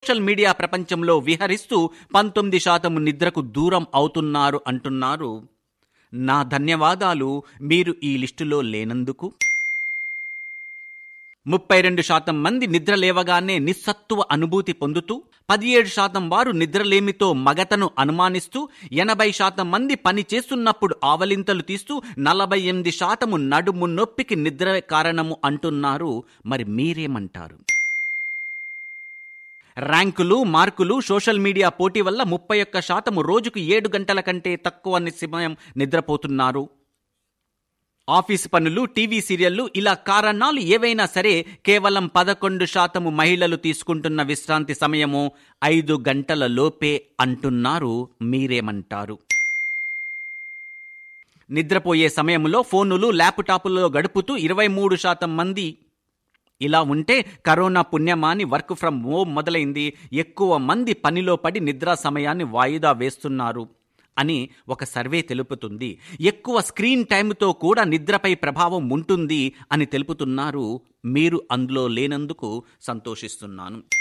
social media ప్రపంచంలో విహరిస్తూ పంతొమ్మిది శాతం నిద్రకు దూరం అవుతున్నారు అంటున్నారు నా ధన్యవాదాలు మీరు ఈ లిస్టులో లేనందుకు ముప్పై రెండు శాతం మంది నిద్ర లేవగానే నిస్సత్తువ అనుభూతి పొందుతూ పదిహేడు శాతం వారు నిద్రలేమితో మగతను అనుమానిస్తూ ఎనభై శాతం మంది పని చేస్తున్నప్పుడు ఆవలింతలు తీస్తూ నలభై ఎనిమిది శాతము నడుము నొప్పికి నిద్ర కారణము అంటున్నారు మరి మీరేమంటారు ర్యాంకులు మార్కులు సోషల్ మీడియా పోటీ వల్ల ముప్పై ఒక్క శాతము రోజుకు ఏడు గంటల కంటే తక్కువ సమయం నిద్రపోతున్నారు ఆఫీస్ పనులు టీవీ సీరియళ్లు ఇలా కారణాలు ఏవైనా సరే కేవలం పదకొండు శాతము మహిళలు తీసుకుంటున్న విశ్రాంతి సమయము ఐదు గంటల లోపే అంటున్నారు మీరేమంటారు నిద్రపోయే సమయంలో ఫోనులు ల్యాప్టాప్లలో గడుపుతూ ఇరవై మూడు శాతం మంది ఇలా ఉంటే కరోనా పుణ్యమాని వర్క్ ఫ్రమ్ హోమ్ మొదలైంది ఎక్కువ మంది పనిలో పడి నిద్రా సమయాన్ని వాయిదా వేస్తున్నారు అని ఒక సర్వే తెలుపుతుంది ఎక్కువ స్క్రీన్ టైంతో కూడా నిద్రపై ప్రభావం ఉంటుంది అని తెలుపుతున్నారు మీరు అందులో లేనందుకు సంతోషిస్తున్నాను